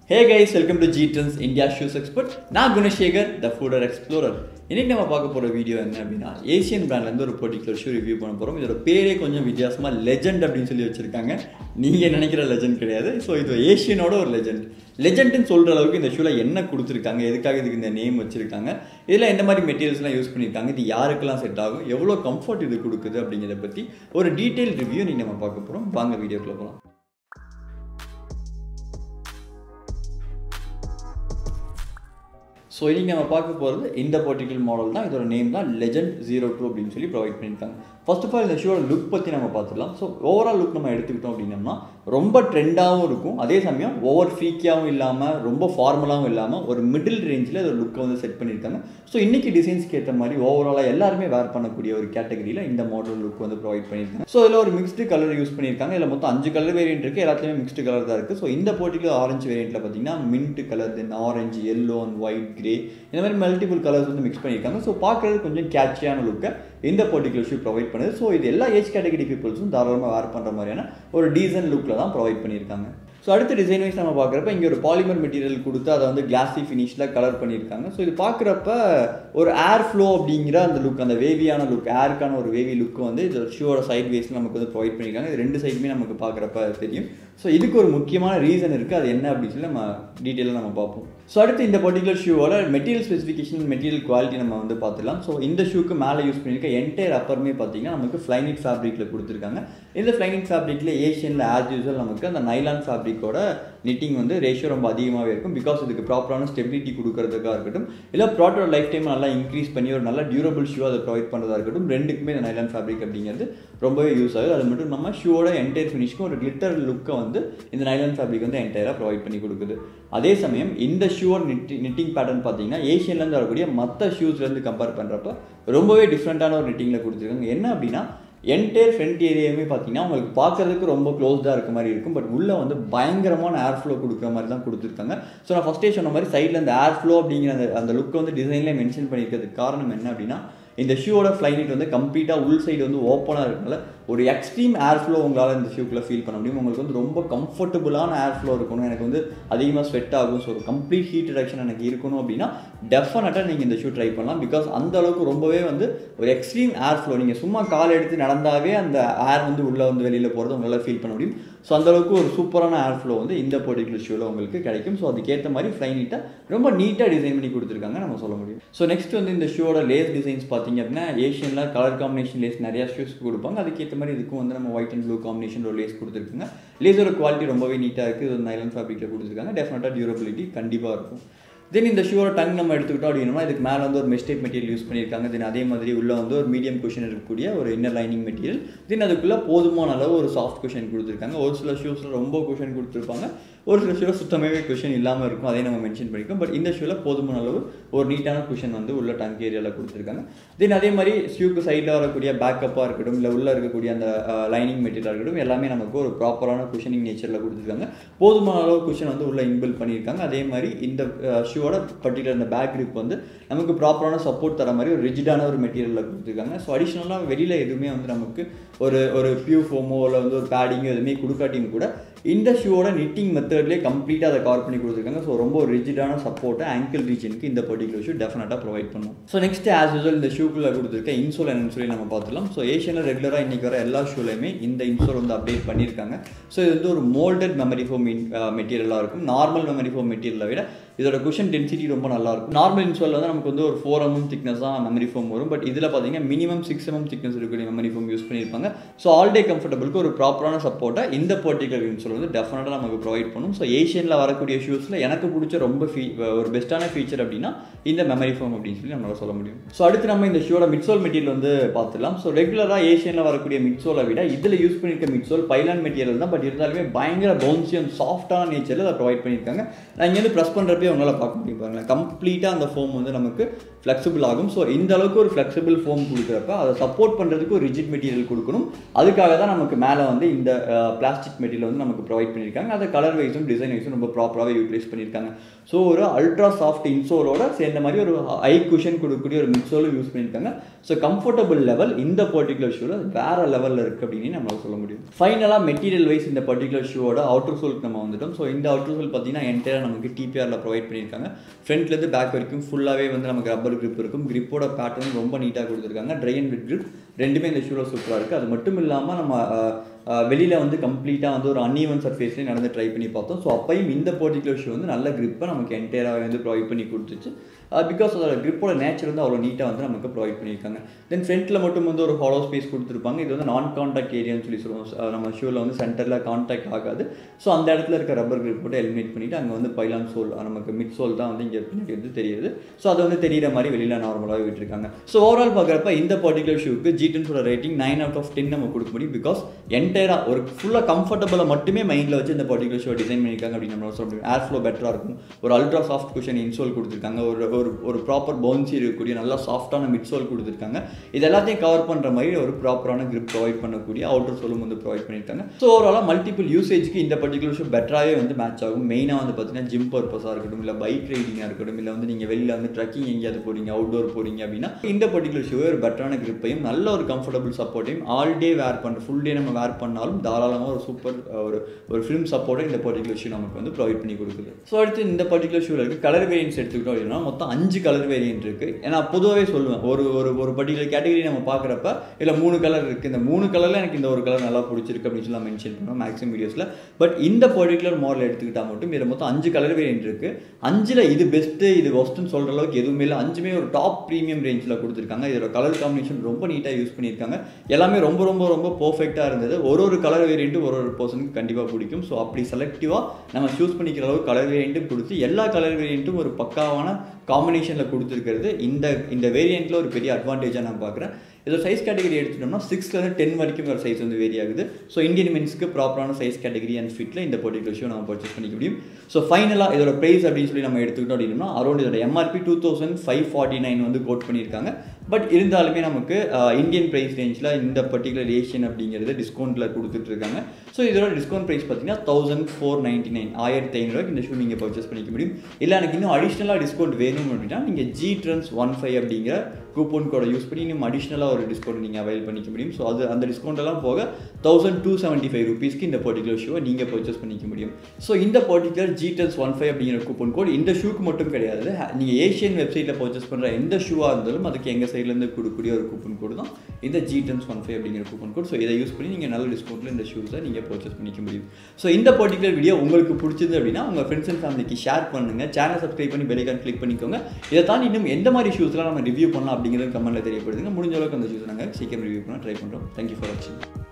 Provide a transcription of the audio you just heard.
hey guys welcome to G trends India shoes expert நான் குணசேகர் த fodder explorer இன்னைக்கு நம்ம பார்க்க போகிற வீடியோ என்ன அப்படின்னா ஏசியன் பிராண்ட்லேருந்து ஒரு பர்டிகுலர் ஷூ ரிவ்யூ பண்ண போகிறோம் இதோட பேரே கொஞ்சம் வித்தியாசமாக லெஜெண்ட் அப்படின்னு சொல்லி வச்சுருக்காங்க நீங்கள் நினைக்கிற லெஜெண்ட் கிடையாது ஸோ இது ஏஷியனோட ஒரு லெஜெண்ட் லெஜெண்ட்னு சொல்கிற அளவுக்கு இந்த ஷூவில் என்ன கொடுத்துருக்காங்க எதுக்காக இதுக்கு இந்த நேம் வச்சுருக்காங்க இதில் எந்த மாதிரி மெட்டீரியல்ஸ்லாம் யூஸ் பண்ணியிருக்காங்க இது யாருக்கெல்லாம் செட் ஆகும் எவ்வளோ கம்ஃபர்ட் இது கொடுக்குது அப்படிங்கிறத பற்றி ஒரு டீட்டெயில் ரிவ்யூ நீங்கள் நம்ம பார்க்க போகிறோம் வாங்க வீடியோக்குள்ளே போகலாம் ஸோ இன்றைக்கி நம்ம பார்க்க போகிறது இந்த பர்டிகுலர் மாடல் தான் இதோட நேம் தான் லெஜெண்ட் ஜீரோ டூ அப்படின்னு சொல்லி ப்ரொவைட் பண்ணியிருக்காங்க ஃபர்ஸ்ட் ஆஃப் ஆல் இந்த ஷூவோட லுக் பற்றி நம்ம பார்த்துக்கலாம் ஸோ ஓவரால் லுக் நம்ம எடுத்துக்கிட்டோம் அப்படின்னம்னா ரொம்ப ட்ரெண்டாகவும் இருக்கும் அதே சமயம் ஓவர் ஃபீக்கியாகவும் இல்லாமல் ரொம்ப ஃபார்மலாகவும் இல்லாமல் ஒரு மிடில் ரேஞ்சில் இதோட லுக்கை வந்து செட் பண்ணியிருக்காங்க ஸோ இன்றைக்கி டிசைன்ஸ்க்கு ஏற்ற மாதிரி ஓவராலாக எல்லாருமே வேர் பண்ணக்கூடிய ஒரு கேட்டகரியில் இந்த மாடல் லுக் வந்து ப்ரொவைட் பண்ணியிருக்காங்க ஸோ இதில் ஒரு மிக்ஸ்டு கலர் யூஸ் பண்ணியிருக்காங்க இதில் மொத்தம் அஞ்சு கலர் வேரியன்ட் இருக்குது எல்லாத்துலேயுமே மிக்ஸ்டு கலர் தான் இருக்குது ஸோ இந்த பர்டிகுலர் ஆரஞ்சு வேரியண்ட்டில் பார்த்தீங்கன்னா mint colour then orange yellow and white grey இந்த மாதிரி மல்டிபிள் கலர்ஸ் வந்து மிக்ஸ் பண்ணியிருக்காங்க ஸோ பார்க்குறது கொஞ்சம் கேட்சியான லுக்கை இந்த பர்டிகுலர் ஷூ ப்ரொவைட் பண்ணுது ஸோ இது எல்லா ஏஜ் கேட்டகரி பீப்புள்ஸும் தாராளமாக வேர் பண்ணுற மாதிரியான ஒரு டீசன்ட் லுக்கில் தான் ப்ரொவைட் பண்ணியிருக்காங்க ஸோ அடுத்த டிசைன் வைஸ் நம்ம பார்க்குறப்ப இங்கே ஒரு பாலிமர் மெட்டீரியல் கொடுத்து அதை வந்து கிளாஸி ஃபினிஷில் கலர் பண்ணியிருக்காங்க ஸோ இது பார்க்குறப்ப ஒரு ஏர் ஃப்ளோ அப்படிங்கிற அந்த லுக் அந்த வேவியான லுக் ஏருக்கான ஒரு வேவி லுக்கு வந்து இது ஷூவோட சைட் வேஸில் நமக்கு வந்து ப்ரொவைட் பண்ணியிருக்காங்க இது ரெண்டு சைடுமே நமக்கு பார்க்குறப்ப தெரியும் ஸோ இதுக்கு ஒரு முக்கியமான ரீசன் இருக்குது அது என்ன அப்படின்னு சொல்லி நம்ம டீட்டெயிலாக நம்ம பார்ப்போம் ஸோ அடுத்து இந்த பர்டிகுலர் ஷூவோட மெட்டீரியல் ஸ்பெசிஃபிகேஷன் மெட்டீரியல் குவாலிட்டி நம்ம வந்து பார்த்துலாம் ஸோ இந்த ஷூக்கு மேலே யூஸ் பண்ணியிருக்க என்டையர் அப்பருமே பார்த்தீங்கன்னா நமக்கு ஃப்ளைனிட் ஃபேப்ரிக்கில் கொடுத்துருக்காங்க இந்த ஃப்ளைனிட் ஃபேப்ரிக்கில் ஏஷியனில் ஆஸ் யூஸ்வல் நமக்கு அந்த நைலான் ஃபேப்ரிக்கோட நிட்டிங் வந்து ரேஷியோ ரொம்ப அதிகமாகவே இருக்கும் பிகாஸ் இதுக்கு ப்ராப்பரான ஸ்டெபிலிட்டி கொடுக்கறதுக்காக இருக்கட்டும் இல்லை ப்ராடக்டோட லைஃப் டைம் நல்லா இன்க்ரீஸ் பண்ணி ஒரு நல்ல டியூரபிள் ஷூ அதை ப்ரொவைட் பண்ணுறதா இருக்கட்டும் ரெண்டுக்குமே இந்த நைலான் ஃபேப்ரிக் அப்படிங்கிறது ரொம்பவே யூஸ் ஆகுது அது மட்டும் நம்ம ஷூவோட என்டையர் ஃபினிஷ்க்கும் ஒரு கிளிட்டர் லுக்கை வந்து இந்த நைலான் ஃபேப்ரிக் வந்து என்டையராக ப்ரொவைட் பண்ணி கொடுக்குது அதே சமயம் இந்த ஷூவோட நிட்டி நிட்டிங் பேட்டர்ன் பார்த்தீங்கன்னா ஏஷியன்லேருந்து வரக்கூடிய மற்ற ஷூஸ்லேருந்து கம்பேர் பண்ணுறப்ப ரொம்பவே டிஃப்ரெண்ட்டான ஒரு நிட்டிங்கில் கொடுத்துருக்காங்க என்ன அப்படின்னா என்டையர் ஃப்ரண்ட் ஏரியாவுமே பார்த்தீங்கன்னா உங்களுக்கு பார்க்கறதுக்கு ரொம்ப க்ளோஸ்டாக இருக்க மாதிரி இருக்கும் பட் உள்ளே வந்து பயங்கரமான ஏர் ஃப்ளோ கொடுக்குற மாதிரி தான் கொடுத்துருக்காங்க ஸோ நான் ஃபஸ்ட்டே சொன்ன மாதிரி சைடில் அந்த ஏர் ஃப்ளோ அப்படிங்கிற அந்த அந்த லுக்கை வந்து டிசைனில் மென்ஷன் பண்ணியிருக்கிறதுக்கு காரணம் என்ன அப்படின்னா இந்த ஷூவோட ஃப்ளைனிட் வந்து கம்ப்ளீட்டாக உள் சைடு வந்து ஓப்பனாக இருக்கனால ஒரு எக்ஸ்ட்ரீம் ஏர் ஃப்ளோ உங்களால் இந்த ஷூக்குள்ளே ஃபீல் பண்ண முடியும் உங்களுக்கு வந்து ரொம்ப கம்ஃபர்டபுளான ஏர் ஃப்ளோ இருக்கணும் எனக்கு வந்து அதிகமாக ஸ்வெட் ஆகும் ஸோ ஒரு கம்ப்ளீட் ஹீட் ரிடக்ஷன் எனக்கு இருக்கணும் அப்படின்னா டெஃபினட்டாக நீங்கள் இந்த ஷூ ட்ரை பண்ணலாம் பிகாஸ் அந்த அளவுக்கு ரொம்பவே வந்து ஒரு எக்ஸ்ட்ரீம் ஏர் ஃப்ளோ நீங்கள் சும்மா கால் எடுத்து நடந்தாவே அந்த ஏர் வந்து உள்ளே வந்து வெளியில் போகிறது உங்களால் ஃபீல் பண்ண முடியும் ஸோ அந்தளவுக்கு ஒரு சூப்பரான ஏர் ஃப்ளோ வந்து இந்த பர்டிகுலர் ஷூவில் உங்களுக்கு கிடைக்கும் ஸோ அதுக்கேற்ற மாதிரி ஃப்ளை நீட்டாக ரொம்ப நீட்டாக டிசைன் பண்ணி கொடுத்துருக்காங்க நம்ம சொல்ல முடியும் ஸோ நெக்ஸ்ட் வந்து இந்த ஷூவோட லேஸ் டிசைன்ஸ் பார்த்தீங்க அப்படின்னா ஏஷியனில் கலர் காம்பினேஷன் லேஸ் நிறையா ஷூஸ் கொடுப்பாங்க அதுக்கேற்ற மாதிரி இதுக்கும் வந்து நம்ம ஒயிட் அண்ட் ப்ளூ காம்பினேஷன் ஒரு லேஸ் கொடுத்துருக்காங்க லேஸோட குவாலிட்டி ரொம்பவே நீட்டாக இருக்குது இது நைலன் ஃபேப்ரிக்கில் கொடுத்துருக்காங்க டெஃபினட்டாக டியூரபிலிட்டி கண்டிப்பாக இருக்கும் தென் இந்த ஷூவோட டங் நம்ம எடுத்துக்கிட்டோம் அப்படின்னா இதுக்கு மேலே வந்து ஒரு மெஸ்டேப் மெட்டீரியல் யூஸ் பண்ணியிருக்காங்க தென் அதே மாதிரி உள்ள வந்து ஒரு மீடியம் குஷன் இருக்கக்கூடிய ஒரு இன்னர் லைனிங் மெட்டீரியல் தென் அதுக்குள்ளே போதுமான அளவு ஒரு சாஃப்ட் குஷன் கொடுத்துருக்காங்க ஒரு சில ஷூஸில் ரொம்ப குஷன் கொடுத்துருப்பாங்க ஒரு சில ஷூவில் சுத்தமாகவே குஷன் இல்லாமல் இருக்கும் அதே நம்ம மென்ஷன் பண்ணிக்கோம் பட் இந்த ஷூவில் போதுமான அளவு ஒரு நீட்டான குஷன் வந்து உள்ள டங்க் ஏரியாவில் கொடுத்துருக்காங்க தென் அதே மாதிரி ஷூக்கு சைடில் வரக்கூடிய பேக்கப்பாக இருக்கட்டும் இல்லை உள்ளே இருக்கக்கூடிய அந்த லைனிங் மெட்டீரியலாக இருக்கட்டும் எல்லாமே நமக்கு ஒரு ப்ராப்பரான குஷனிங் நேச்சரில் கொடுத்துருக்காங்க போதுமான அளவு குஷன் வந்து உள்ள இன்பில் பண்ணியிருக்காங்க அதே மாதிரி இந்த ஷூவோட பர்டிகுலர் அந்த பேக் கிரிப் வந்து நமக்கு ப்ராப்பரான சப்போர்ட் தர மாதிரி ஒரு ரிஜிடான ஒரு மெட்டீரியலில் கொடுத்துருக்காங்க ஸோ அடிஷ்னலாக வெளியில் எதுவுமே வந்து நமக்கு ஒரு ஒரு பியூ ஃபோமோ இல்லை வந்து ஒரு பேடிங்கோ எதுவுமே கொடுக்காட்டியும் கூட இந்த ஷூவோட நிட்டிங் மெத்தட்லேயே கம்ப்ளீட்டாக அதை கவர் பண்ணி கொடுத்துருக்காங்க ஸோ ரொம்ப ஒரு ரிஜிடான சப்போர்ட்டை ஆங்கிள் ரீஜனுக்கு இந்த பர்டிகுலர் ஷூ டெஃபினட்டாக ப்ரொவைட் பண்ணும் ஸோ நெக்ஸ்ட் ஆஸ் யூஸ்வல் இந்த ஷூக்குள்ளே கொடுத்துருக்க இன்சோல் என்னன்னு சொல்லி நம்ம பார்த்துலாம் ஸோ ஏஷியனில் ரெகுலராக இன்றைக்கி வர எல்லா ஷூலையுமே இந்த இன்சோல் வந்து அப்டேட் பண்ணியிருக்காங்க ஸோ இது வந்து ஒரு மோல்டட் மெமரி ஃபோம் மெட்டீரியலாக இருக்கும் நார்மல் மெமரி ஃபோம் மெட்டீரியலை விட இதோட குஷன் டென்சிட்டி ரொம்ப நல்லா இருக்கும் நார்மல் இன்சோல் வந்து நமக்கு வந்து ஒரு ஃபோர் எம்எம் திக்னஸ் தான் மெமரி ஃபோம் வரும் பட் இதில் பார்த்தீங்கன்னா மினிமம் சிக்ஸ் எம்எம் திக்னஸ் இருக்கக்கூடிய மெமரி ஃபோம் யூஸ் பண்ணியிருப்பாங்க ஸோ ஆல் டே கம்ஃபர்டபுளுக்கு ஒரு ப்ராப்பரான சப்போர்ட்டை இந்த பர்டிகுலர் இன்சோல் வந்து டெஃபினட்டாக நமக்கு ப்ரொவைட் பண்ணும் ஸோ ஏஷியனில் வரக்கூடிய ஷூஸில் எனக்கு பிடிச்ச ரொம்ப ஃபீ ஒரு பெஸ்ட்டான ஃபீச்சர் அப்படின்னா இந்த மெமரி ஃபோம் அப்படின்னு சொல்லி நம்மளால் சொல்ல முடியும் ஸோ அடுத்து நம்ம இந்த ஷூவோட மிட்சோல் மெட்டீரியல் வந்து பார்த்துலாம் ஸோ ரெகுலராக ஏஷியனில் வரக்கூடிய மிட்சோலை விட இதில் யூஸ் பண்ணியிருக்க மிட்சோல் பைலான் மெட்டீரியல் தான் பட் இருந்தாலுமே பயங்கர பவுன்சி அண்ட் சாஃப்டான நேச்சரில் அதை ப்ரொவைட் பண்ணியிருக்காங்க நான் இங்கேருந்து ப்ரெஸ் பண்ணுறப்பே உங்களால் பார்க்க பார்க்க முடியும் பாருங்களேன் கம்ப்ளீட்டாக அந்த ஃபோம் வந்து நமக்கு ஃப்ளெக்சிபிள் ஆகும் ஸோ இந்த அளவுக்கு ஒரு ஃப்ளெக்சிபிள் ஃபோம் கொடுக்குறப்ப அதை சப்போர்ட் பண்ணுறதுக்கு ஒரு ரிஜிட் மெட்டீரியல் கொடுக்கணும் அதுக்காக தான் நமக்கு மேலே வந்து இந்த பிளாஸ்டிக் மெட்டீரியல் வந்து நமக்கு ப்ரொவைட் பண்ணியிருக்காங்க அதை கலர் வைஸும் டிசைன் வைஸும் ரொம்ப ப்ராப்பராகவே யூட்டிலைஸ் பண்ணியிருக்காங்க ஸோ ஒரு அல்ட்ரா சாஃப்ட் இன்சோலோட சேர்ந்த மாதிரி ஒரு ஐ குஷன் கொடுக்கக்கூடிய ஒரு மிக்சோலும் யூஸ் பண்ணியிருக்காங்க ஸோ கம்ஃபர்டபுள் லெவல் இந்த பர்டிகுலர் ஷூவில் வேற லெவலில் இருக்குது அப்படின்னு நம்மளால சொல்ல முடியும் ஃபைனலாக மெட்டீரியல் வைஸ் இந்த பர்டிகுலர் ஷூவோட அவுட்டர் சோலுக்கு நம்ம வந்துட்டோம் ஸோ இந்த அவுட்டர் சோல் பார்த்தீங்கன்னா என்டையராக நமக்கு டிபிஆரில் ப்ரொவைட் பண்ணியிருக்காங்க ஃப்ரண்ட்லேருந்து பேக் வரைக்கும் ஃபுல்லாகவே வந்து நமக்கு ரப்பர் grip இருக்கும் கிரிப்போட பேட்டர்ன் ரொம்ப நீட்டாக கொடுத்துருக்காங்க ட்ரை அண்ட் வித் grip ரெண்டுமே இந்த ஷூவில் சூப்பராக இருக்குது அது மட்டும் இல்லாமல் நம்ம வெளியில் வந்து கம்ப்ளீட்டாக வந்து ஒரு அன்ஈவன் சர்ஃபேஸ்லேயே நடந்து ட்ரை பண்ணி பார்த்தோம் ஸோ அப்பையும் இந்த பர்டிகுலர் ஷூ வந்து நல்ல grip-அ நமக்கு என்டையராக வந்து ப்ரொவைட் பண்ணி கொடுத்துச்சு பிகாஸ் அதோட grip-ஓட நேச்சர் வந்து அவ்வளோ நீட்டாக வந்து நமக்கு ப்ரொவைட் பண்ணியிருக்காங்க தென் ஃப்ரண்ட்டில் மட்டும் வந்து ஒரு ஹாலோ ஸ்பேஸ் கொடுத்துருப்பாங்க இது வந்து நான் காண்டாக்ட் ஏரியான்னு சொல்லி சொல்லுவோம் அஹ் நம்ம ஷூவில் வந்து சென்டரில் காண்டாக்ட் ஆகாது ஸோ அந்த இடத்துல இருக்க ரப்பர் grip போட்டு எலிமினேட் பண்ணிவிட்டு அங்கே வந்து பைலான் சோல் நமக்கு மிட் சோல் தான் வந்து இங்கே பின்னாடி வந்து தெரியுது ஸோ அது வந்து தெரியிற மாதிரி வெளியில் நார்மலாக விட்டுருக்காங்க ஸோ ஓவரால் பார்க்குறப்ப இந்த பர்டிகுலர் ஷூக்கு ஜிடன்ஸோட rating nine out of ten நம்ம கொடுக்க முடியும் பிகாஸ் என்டையராக ஒரு ஃபுல்லாக கம்ஃபர்டபுளாக மட்டுமே மைண்டில் வச்சு இந்த பர்டிகுலர் ஷோ டிசைன் பண்ணியிருக்காங்க அப்படின்னு நம்ம சொல்ல முடியும் ஏர் ஃப்ளோ பெட்டராக இருக்கும் ஒரு அல்ட்ரா சாஃப்ட் குஷன் இன்சோல் கொடுத்துருக்காங்க ஒரு ஒரு ஒரு ப்ராப்பர் பவுன்சி இருக்கக்கூடிய நல்லா சாஃப்டான மிட் சோல் கொடுத்துருக்காங்க இது எல்லாத்தையும் கவர் பண்ணுற மாதிரி ஒரு ப்ராப்பரான grip ப்ரொவைட் பண்ணக்கூடிய அவுட்டர் சோலும் வந்து ப்ரொவைட் பண்ணியிருக்காங்க ஸோ ஓவராலாக மல்டிபிள் யூசேஜ்க்கு இந்த பர்டிகுலர் ஷோ பெட்டராகவே வந்து மேட்ச் ஆகும் மெயினாக வந்து பார்த்தீங்கன்னா ஜிம் பர்பஸாக இருக்கட்டும் இல்லை பைக் ரைடிங்காக இருக்கட்டும் இல்லை வந்து நீங்கள் வெளியில் வந்து ட்ரக்கிங் எங்கேயாவது போகிறீங்க அவுட்டோர் போகிறீங்க அப்படின்னா இந்த பர்டிகுலர் ஷோ ஒரு பெட்டரான grip-ஐயும் நல்ல ஒரு கம்ஃபர்டபுள் சப்போர்ட்டையும் ஆல் டே வேர் பண்ணுற ஃபுல் டே நம்ம வேர் பண்ணாலும் தாராளமாக ஒரு சூப்பர் ஒரு ஒரு ஃபிலிம் சப்போர்ட்டை இந்த பர்டிகுலர் ஷூ நமக்கு வந்து ப்ரொவைட் பண்ணி கொடுக்குது ஸோ அடுத்து இந்த பர்டிகுலர் ஷூவில் இருக்குது கலர் வேரியன்ஸ் எடுத்துக்கிட்டோம் அப்படின்னா மொத்தம் அஞ்சு கலர் வேரியன்ட் இருக்குது ஏன்னா பொதுவாகவே சொல்லுவேன் ஒரு ஒரு ஒரு பர்டிகுலர் கேட்டகரி நம்ம பார்க்குறப்ப இல்லை மூணு கலர் இருக்குது இந்த மூணு கலரில் எனக்கு இந்த ஒரு கலர் நல்லா பிடிச்சிருக்கு அப்படின்னு சொல்லி நான் மென்ஷன் பண்ணுவேன் மேக்ஸிமம் வீடியோஸில் பட் இந்த பர்டிகுலர் மாடல் எடுத்துக்கிட்டால் மட்டும் இதில் மொத்தம் அஞ்சு கலர் வேரியன்ட் இருக்குது அஞ்சில் இது பெஸ்ட்டு இது ஒஸ்ட்டுன்னு சொல்கிற அளவுக்கு எதுவுமே இல்லை அஞ்சுமே ஒரு டாப் ப்ரீமியம் ரேஞ்சில் கொடுத்துருக்காங்க இதோட கலர் காம்பினேஷன் ரொம்ப நீட்டாக யூஸ் பண்ணியிருக்காங்க எல்லாமே ரொம்ப ரொம்ப ரொம்ப பர்ஃபெக்டாக இருந்தது ஒரு ஒரு கலர் வேரியண்ட்டும் ஒரு ஒரு பர்சனுக்கு கண்டிப்பாக பிடிக்கும் ஸோ அப்படி செலக்டிவாக நம்ம சூஸ் பண்ணிக்கிற அளவுக்கு கலர் வேரியண்ட்டும் கொடுத்து எல்லா கலர் வேரியண்ட்டும் ஒரு பக்காவான காம்பினேஷனில் கொடுத்துருக்கிறது இந்த இந்த வேரியண்ட்டில் ஒரு பெரிய அட்வான்டேஜாக நான் பார்க்குறேன் இதோட சைஸ் கேட்டகரி எடுத்துட்டோம்னா சிக்ஸ்லேருந்து டென் வரைக்கும் ஒரு சைஸ் வந்து வேரி ஆகுது ஸோ இந்தியன் மென்ஸ்க்கு ப்ராப்பரான சைஸ் கேட்டகரி அண்ட் ஃபிட்டில் இந்த பர்டிகுலர் ஷோ நம்ம பர்ச்சேஸ் பண்ணிக்க முடியும் ஸோ ஃபைனலாக இதோட ப்ரைஸ் அப்படின்னு சொல்லி நம்ம எடுத்துக்கிட்டோம் அப்படின்னா அரௌண்ட் இதோட MRP two thousand five forty nine வந்து கோட் பண்ணியிருக்காங்க பட் இருந்தாலுமே நமக்கு இந்தியன் ப்ரைஸ் ரேஞ்சில் இந்த பர்டிகுலர் ஏஷியன் அப்படிங்கிறது டிஸ்கவுண்ட்டில் கொடுத்துட்டு இருக்காங்க ஸோ இதோட டிஸ்கவுண்ட் ப்ரைஸ் பார்த்தீங்கன்னா தௌசண்ட் ஃபோர் நைன்ட்டி நைன் ஆயிரத்தி ஐநூறுவாய்க்கு இந்த ஷூ நீங்கள் பர்ச்சேஸ் பண்ணிக்க முடியும் இல்லை எனக்கு இன்னும் அடிஷ்னலாக டிஸ்கவுண்ட் வேணும் அப்படின்னா நீங்கள் ஜி ட்ரன்ஸ் ஒன் ஃபைவ் அப்படிங்கிற கூப்பன் கோடை யூஸ் பண்ணி இன்னும் அடிஷ்னலாக ஒரு டிஸ்கவுண்ட் நீங்கள் அவைல் பண்ணிக்க முடியும் ஸோ அது அந்த டிஸ்கவுண்ட் எல்லாம் போக தௌசண்ட் டூ செவன்ட்டி ஃபைவ் ருபீஸ்க்கு இந்த பர்டிகுலர் ஷூவை நீங்கள் பர்ச்சேஸ் பண்ணிக்க முடியும் ஸோ இந்த particular G trends one five அப்படிங்கிற கூப்பன் கோட் இந்த ஷூக்கு மட்டும் கிடையாது நீங்கள் ஏஷியன் வெப்சைட்டில் பர்ச்சேஸ் பண்ணுற எந்த ஷூவாக இருந்தாலும் அதுக்கு எங்கள் சைட்லேருந்து கொடுக்கக்கூடிய ஒரு கூப்பன் கோடு தான் இந்த ஜி டென்ஸ் ஒன் ஃபைவ் அப்படிங்கிற கூப்பன் கோட் ஸோ இதை யூஸ் பண்ணி நீங்கள் நல்ல டிஸ்கவுண்ட்டில் இந்த ஷூஸை நீங்கள் பர்ச்சேஸ் பண்ணிக்க முடியும் ஸோ இந்த பர்டிகுலர் வீடியோ உங்களுக்கு பிடிச்சது அப்படின்னா உங்கள் ஃப்ரெண்ட்ஸ் அண்ட் ஃபேமிலிக்கு ஷேர் பண்ணுங்கள் சேனல் சப்ஸ்கிரைப் பண்ணி பெல்லைக்கான் கிளிக் பண்ணிக்கோங்க இதை தாண்டி இன்னும் எந்த மாதிரி ஷூஸ்லாம் நம்ம ரிவ்யூ பண்ணலாம் அப்படிங்கிறது கமெண்ட்டில் தெரியப்படுதுங்க முடிஞ்ச அளவுக்கு அந்த ஷூஸ் நாங்கள் சீக்கிரம் ரிவ்யூ பண்ண ட்ரை பண்ணுறோம் தேங்க்யூ ஃபார் வாட்சிங்